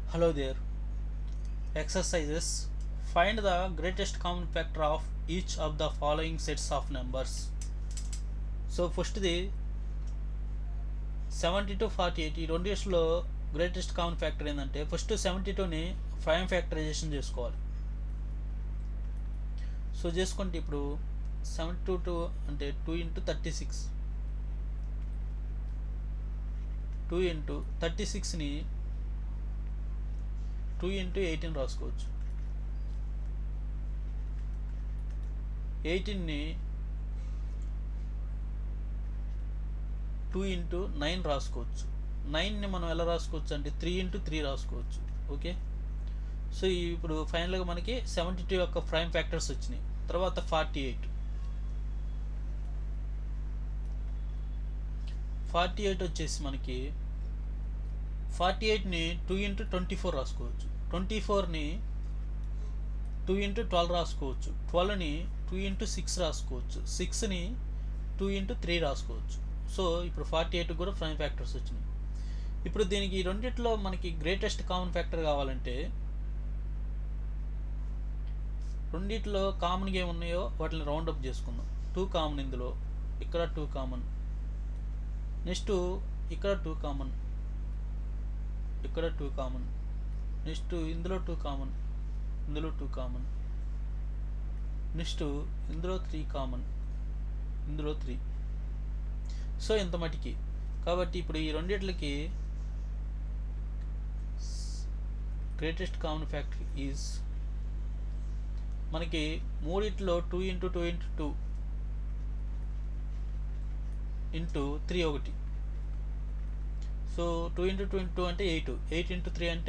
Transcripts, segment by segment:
Hello there. Exercises. Find the greatest common factor of each of the following sets of numbers. So ఫస్ట్ది seventy two forty eight ఈ రెండిట్లో greatest common factor ఏంటంటే first seventy టూని prime factorization చేసుకోవాలి so చేసుకుంటే ఇప్పుడు seventy two two అంటే two into thirty six two into thirty సిక్స్ని టూ ఇంటూ ఎయిటీన్ రాసుకోవచ్చు ఎయిటీన్ని టూ ఇంటూ నైన్ రాసుకోవచ్చు నైన్ని మనం ఎలా రాసుకోవచ్చు అంటే త్రీ ఇంటూ త్రీ రాసుకోవచ్చు ఓకే సో ఇప్పుడు ఫైనల్గా మనకి సెవెంటీ టూ యొక్క ప్రైమ్ ఫ్యాక్టర్స్ వచ్చినాయి తర్వాత ఫార్టీ ఎయిట్ ఫార్టీ ఎయిట్ వచ్చేసి మనకి ఫార్టీ ఎయిట్ని టూ ఇంటూ ట్వంటీ ఫోర్ రాసుకోవచ్చు ట్వంటీ ఫోర్ని టూ ఇంటూ ట్వెల్వ్ రాసుకోవచ్చు ట్వెల్వ్ని టూ ఇంటూ సిక్స్ రాసుకోవచ్చు సిక్స్ని టూ ఇంటూ త్రీ రాసుకోవచ్చు సో ఇప్పుడు ఫార్టీ ఎయిట్ కూడా ప్రైమ్ ఫ్యాక్టర్స్ వచ్చినాయి ఇప్పుడు దీనికి ఈ రెండిట్లో మనకి గ్రేటెస్ట్ కామన్ ఫ్యాక్టర్ కావాలంటే రెండిట్లో కామన్గా ఏమున్నాయో వాటిని రౌండ్ అప్ చేసుకుందాం టూ కామన్ ఇందులో ఇక్కడ టూ కామన్ నెక్స్ట్ ఇక్కడ టూ కామన్ ఇక్కడ టూ కామన్ నెక్స్ట్ ఇందులో టూ కామన్ ఇందులో టూ కామన్ నెక్స్ట్ ఇందులో త్రీ కామన్ ఇందులో త్రీ సో ఇంత మటుకి కాబట్టి ఇప్పుడు ఈ రెండిట్లకి గ్రేటెస్ట్ కామన్ ఫ్యాక్టర్ ఈజ్ మనకి మూడిట్లో two into two into two into three ఒకటి so two into two into అంటే ఎయిట్ ఎయిట్ ఇంటూ త్రీ అంటే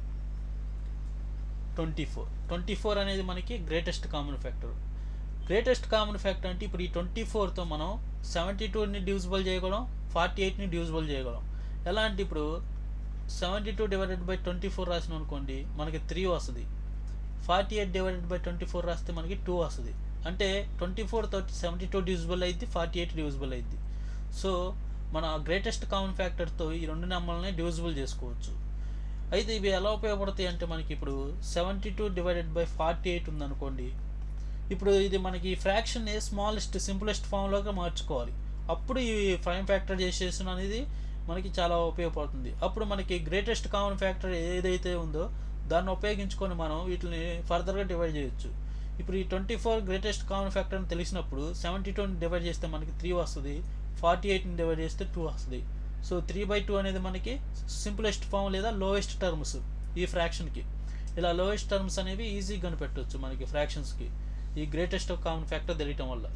ట్వంటీ ఫోర్ ట్వంటీ ఫోర్ అనేది మనకి greatest common factor greatest common factor అంటే ఇప్పుడు ఈ ట్వంటీ ఫోర్తో మనం సెవెంటీ టూని డివిజిబుల్ చేయగలం ఫార్టీ ఎయిట్ని డివిజిబుల్ చేయగలం ఎలా అంటే ఇప్పుడు seventy two divided by twenty four రాసినాం అనుకోండి మనకి త్రీ వస్తుంది forty eight divided by twenty four రాస్తే మనకి టూ వస్తుంది అంటే ట్వంటీ ఫోర్ తోటి సెవెంటీ టూ డివిజిబుల్ అయింది ఫార్టీ ఎయిట్ డివిజిబుల్ అయింది సో మన గ్రేటెస్ట్ కామన్ ఫ్యాక్టర్తో ఈ రెండు నెంబర్లని డివిజిబుల్ చేసుకోవచ్చు అయితే ఇవి ఎలా ఉపయోగపడతాయి అంటే మనకి ఇప్పుడు seventy two divided by forty eight ఉందనుకోండి ఇప్పుడు ఇది మనకి ఫ్రాక్షన్ని స్మాలెస్ట్ సింపులెస్ట్ ఫామ్లోకి మార్చుకోవాలి అప్పుడు ఈ ప్రైమ్ ఫ్యాక్టరైజేషన్ అనేది మనకి చాలా ఉపయోగపడుతుంది అప్పుడు మనకి గ్రేటెస్ట్ కామన్ ఫ్యాక్టర్ ఏదైతే ఉందో దాన్ని ఉపయోగించుకొని మనం వీటిని ఫర్దర్గా డివైడ్ చేయొచ్చు ఇప్పుడు ఈ twenty four greatest common factor అని తెలిసినప్పుడు సెవెంటీ టూని డివైడ్ చేస్తే మనకి త్రీ వస్తుంది ఫార్టీ ఎయిట్ని డివైడ్ చేస్తే టూ వస్తుంది సో త్రీ బై టూ అనేది మనకి సింపులెస్ట్ ఫామ్ లేదా లోయెస్ట్ టర్మ్స్ ఈ ఫ్రాక్షన్కి ఇలా లోయెస్ట్ టర్మ్స్ అనేవి ఈజీగా కనిపెట్టవచ్చు మనకి ఫ్రాక్షన్స్కి ఈ గ్రేటెస్ట్ కామన్ ఫ్యాక్టర్ తెలియటం వల్ల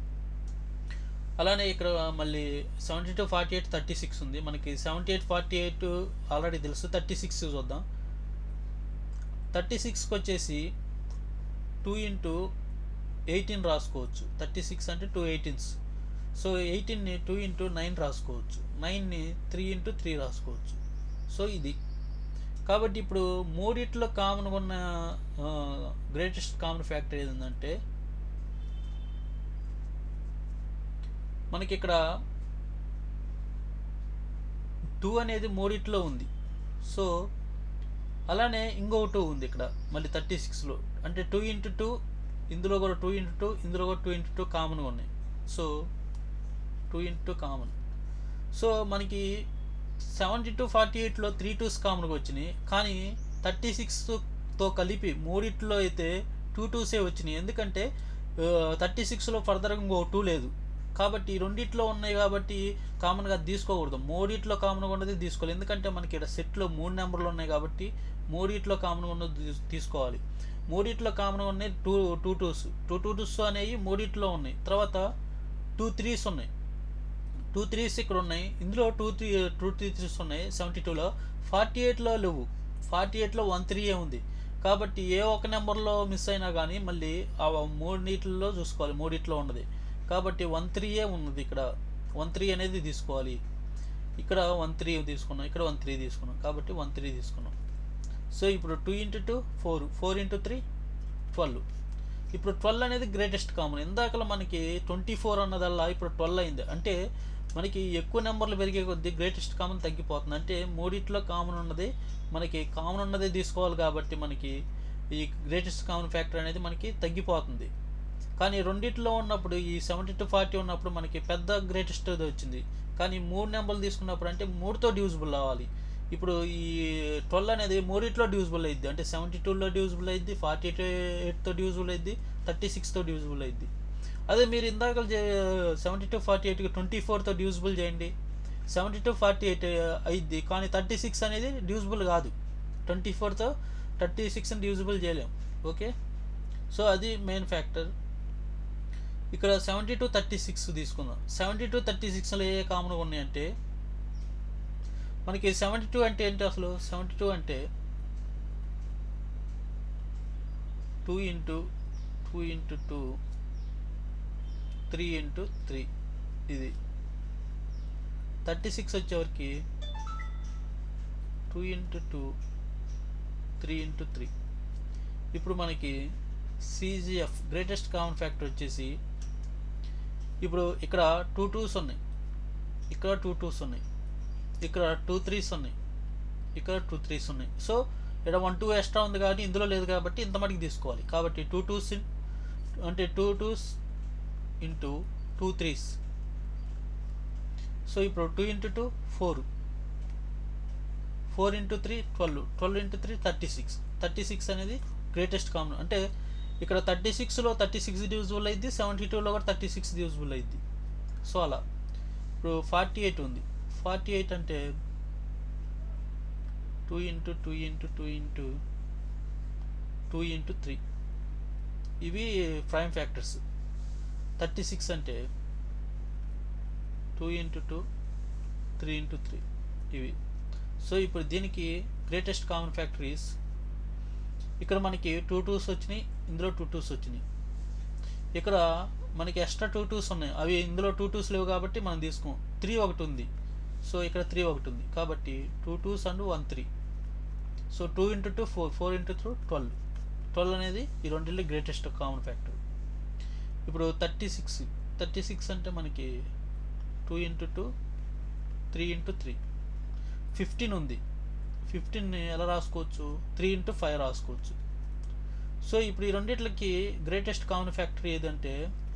అలానే ఇక్కడ మళ్ళీ seventy two forty eight thirty six ఉంది మనకి seventy eight forty eight already తెలుసు థర్టీ సిక్స్ చూద్దాం థర్టీ సిక్స్కి వచ్చేసి టూ ఇంటూ ఎయిటీన్ రాసుకోవచ్చు థర్టీ సిక్స్ అంటే టూ ఎయిటీన్స్ సో ఎయిటీన్ని టూ ఇంటూ నైన్ రాసుకోవచ్చు నైన్ని త్రీ ఇంటూ త్రీ రాసుకోవచ్చు సో ఇది కాబట్టి ఇప్పుడు మూడిట్లో కామన్గా ఉన్న గ్రేటెస్ట్ కామన్ ఫ్యాక్టర్ ఏంటంటే మనకి ఇక్కడ టూ అనేది మూడిట్లో ఉంది సో అలానే ఇంకో టూ ఉంది ఇక్కడ మళ్ళీ థర్టీ సిక్స్లో అంటే టూ ఇంటూ టూ ఇందులో కూడా టూ ఇంటూ టూ ఇందులో కూడా టూ ఇంటూ టూ కామన్గా ఉన్నాయి so two into common so మనకి సెవెంటీ టూ ఫార్టీ ఎయిట్లో త్రీ టూస్ కామన్గా వచ్చినాయి కానీ థర్టీ సిక్స్తో కలిపి మూడిట్లో అయితే టూ టూసే వచ్చినాయి ఎందుకంటే థర్టీ సిక్స్లో ఫర్దర్గా ఇంకో టూ లేదు కాబట్టి రెండిట్లో ఉన్నాయి కాబట్టి కామన్గా తీసుకోకూడదు మూడిట్లో కామన్గా ఉన్నది తీసుకోవాలి ఎందుకంటే మనకి ఇక్కడ సెట్లో మూడు నెంబర్లు ఉన్నాయి కాబట్టి మూడిట్లో కామన్గా ఉన్నది తీసుకోవాలి మూడిట్లో కామన్గా ఉన్నాయి two two twos two two twos అనేవి మూడిట్లో ఉన్నాయి తర్వాత టూ త్రీస్ ఉన్నాయి టూ త్రీస్ ఇక్కడ ఉన్నాయి ఇందులో two three two three threes ఉన్నాయి సెవెంటీ టూలో ఫార్టీ ఎయిట్లో లేవు ఫార్టీ ఎయిట్లో వన్ త్రీ ఉంది కాబట్టి ఏ ఒక నెంబర్లో మిస్ అయినా కానీ మళ్ళీ ఆ మూడింటిలో చూసుకోవాలి మూడిట్లో ఉన్నది కాబట్టి వన్ త్రీయే ఉన్నది ఇక్కడ వన్ త్రీ అనేది తీసుకోవాలి ఇక్కడ వన్ త్రీ తీసుకున్నాం ఇక్కడ వన్ త్రీ తీసుకున్నాం కాబట్టి వన్ త్రీ తీసుకున్నాం సో ఇప్పుడు two into two four four into three twelve ఇప్పుడు ట్వెల్వ్ అనేది గ్రేటెస్ట్ కామన్ ఇందాకలో మనకి ట్వంటీ ఫోర్ అన్నదల్లా ఇప్పుడు ట్వెల్వ్ అయింది అంటే మనకి ఎక్కువ నెంబర్లు పెరిగే కొద్దీ గ్రేటెస్ట్ కామన్ తగ్గిపోతుంది అంటే మూడిట్లో కామన్ ఉన్నది మనకి కామన్ ఉన్నది తీసుకోవాలి కాబట్టి మనకి ఈ గ్రేటెస్ట్ కామన్ ఫ్యాక్టర్ అనేది మనకి తగ్గిపోతుంది కానీ రెండిట్లో ఉన్నప్పుడు ఈ సెవెంటీ టు ఫార్టీ ఉన్నప్పుడు మనకి పెద్ద గ్రేటెస్ట్ వచ్చింది కానీ మూడు నెంబర్లు తీసుకున్నప్పుడు అంటే మూడుతో డ్యూజిబుల్ అవ్వాలి ఇప్పుడు ఈ ట్వెల్వ్ అనేది మూడిట్లో డ్యూజిబుల్ అయింది అంటే సెవెంటీ టూలో డ్యూజిబుల్ అయింది ఫార్టీ ఎయిట్తో డ్యూజిబుల్ అయింది థర్టీ సిక్స్తో డ్యూజిబుల్ అయింది అదే మీరు ఇందాక సెవెంటీ టు ఫార్టీ ఎయిట్కి ట్వంటీ ఫోర్తో డ్యూజిబుల్ చేయండి సెవెంటీ టు ఫార్టీ ఎయిట్ అయింది కానీ థర్టీ సిక్స్ అనేది డ్యూజిబుల్ కాదు ట్వంటీ ఫోర్తో థర్టీ సిక్స్ని డ్యూజిబుల్ చేయలేం ఓకే సో అది మెయిన్ ఫ్యాక్టర్ ఇక్కడ సెవెంటీ టు థర్టీ సిక్స్ తీసుకుందాం సెవెంటీ టు థర్టీ సిక్స్లో ఏ కామన్గా ఉన్నాయంటే మనకి సెవెంటీ టూ అంటే ఏంటి అసలు సెవెంటీ టూ అంటే two into two into two three into three ఇది థర్టీ సిక్స్ వచ్చేవరకు two into two three into three ఇప్పుడు మనకి సిజిఎఫ్ గ్రేటెస్ట్ కామన్ ఫ్యాక్టర్ వచ్చేసి ఇప్పుడు ఇక్కడ టూ టూస్ ఉన్నాయి ఇక్కడ టూ టూస్ ఉన్నాయి ఇక్కడ టూ త్రీస్ ఉన్నాయి ఇక్కడ టూ త్రీస్ ఉన్నాయి సో ఇక్కడ వన్ టూ ఎక్స్ట్రా ఉంది కానీ ఇందులో లేదు కాబట్టి ఇంత మటుకు తీసుకోవాలి కాబట్టి టూ టూస్ అంటే two twos into two threes so ఇప్పుడు two into two four four into three twelve twelve into three thirty six thirty six అనేది గ్రేటెస్ట్ కామన్ అంటే ఇక్కడ థర్టీ సిక్స్లో థర్టీ సిక్స్ డ్యూజిబుల్ అయింది సెవెంటీ టూలో కూడా థర్టీ సిక్స్ డ్యూజిబుల్ అయింది సో అలా ఇప్పుడు ఫార్టీ ఎయిట్ ఉంది ఫార్టీ ఎయిట్ అంటే two into two into two into two into three ఇవి ప్రైమ్ ఫ్యాక్టర్స్ థర్టీ సిక్స్ అంటే two into two three into three ఇవి సో ఇప్పుడు దీనికి గ్రేటెస్ట్ కామన్ ఫ్యాక్టరీస్ ఇక్కడ మనకి టూ టూస్ వచ్చినాయి ఇందులో టూ టూస్ వచ్చినాయి ఇక్కడ మనకి ఎక్స్ట్రా టూ టూస్ ఉన్నాయి అవి ఇందులో టూ టూస్ లేవు కాబట్టి మనం తీసుకోం త్రీ ఒకటి ఉంది సో ఇక్కడ త్రీ ఒకటి ఉంది కాబట్టి two twos and one three so two into two four four into two twelve twelve అనేది ఈ రెండింటి గ్రేటెస్ట్ కామన్ ఫ్యాక్టర్ ఇప్పుడు థర్టీ సిక్స్ థర్టీ సిక్స్ అంటే మనకి two into two three into three fifteen ఉంది ఫిఫ్టీన్ని ఎలా రాసుకోవచ్చు త్రీ ఇంటూ ఫైవ్ రాసుకోవచ్చు సో ఇప్పుడు ఈ రెండిట్లకి గ్రేటెస్ట్ కామన్ ఫ్యాక్టర్ ఏదంటే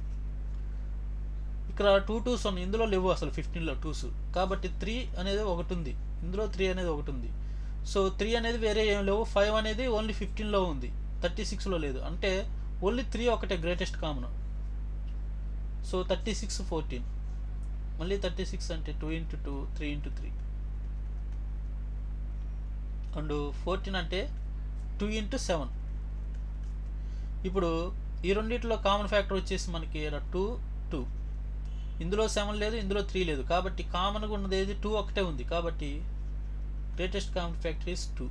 ఇక్కడ టూ టూస్ ఉన్నాయి ఇందులో లేవు అసలు ఫిఫ్టీన్లో టూస్ కాబట్టి త్రీ అనేది ఒకటి ఉంది ఇందులో త్రీ అనేది ఒకటి ఉంది సో త్రీ అనేది వేరే ఏం లేవు ఫైవ్ అనేది ఓన్లీ ఫిఫ్టీన్లో ఉంది థర్టీ సిక్స్లో లేదు అంటే ఓన్లీ త్రీ ఒకటే greatest common so thirty six fourteen మళ్ళీ థర్టీ సిక్స్ అంటే two into two three into three and fourteen అంటే టూ ఇంటూ సెవెన్ ఇప్పుడు ఈ రెండిట్లో కామన్ ఫ్యాక్టర్ వచ్చేసి మనకి టూ టూ ఇందులో సెవెన్ లేదు ఇందులో త్రీ లేదు కాబట్టి కామన్గా ఉన్నది ఏది టూ ఒకటే ఉంది కాబట్టి greatest common factor is two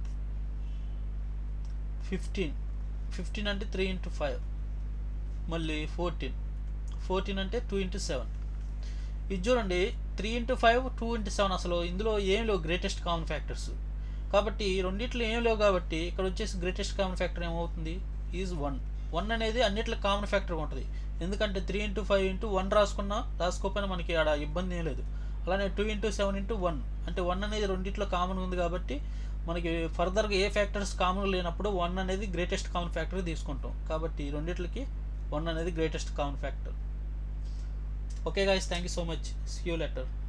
fifteen fifteen అంటే త్రీ ఇంటూ ఫైవ్ మళ్ళీ ఫోర్టీన్ ఫోర్టీన్ అంటే టూ ఇంటూ సెవెన్ ఇది చూడండి three into five two into seven అసలు ఇందులో ఏం లేవు గ్రేటెస్ట్ కామన్ ఫ్యాక్టర్స్ కాబట్టి రెండిట్లో ఏం లేవు కాబట్టి ఇక్కడ వచ్చేసి గ్రేటెస్ట్ కామన్ ఫ్యాక్టర్ ఏమవుతుంది ఈజ్ వన్ వన్ అనేది అన్నిట్లో కామన్ ఫ్యాక్టర్ ఉంటుంది ఎందుకంటే three into five into one రాసుకున్నా రాసుకోకపోయినా మనకి ఆడ ఇబ్బంది ఏం లేదు అలానే two into seven into one అంటే వన్ అనేది రెండిట్లో కామన్ ఉంది కాబట్టి మనకి ఫర్దర్గా ఏ ఫ్యాక్టర్స్ కామన్ లేనప్పుడు వన్ అనేది గ్రేటెస్ట్ కామన్ ఫ్యాక్టర్ తీసుకుంటాం కాబట్టి రెండిట్లకి వన్ అనేది greatest common factor okay guys thank you so much see you letter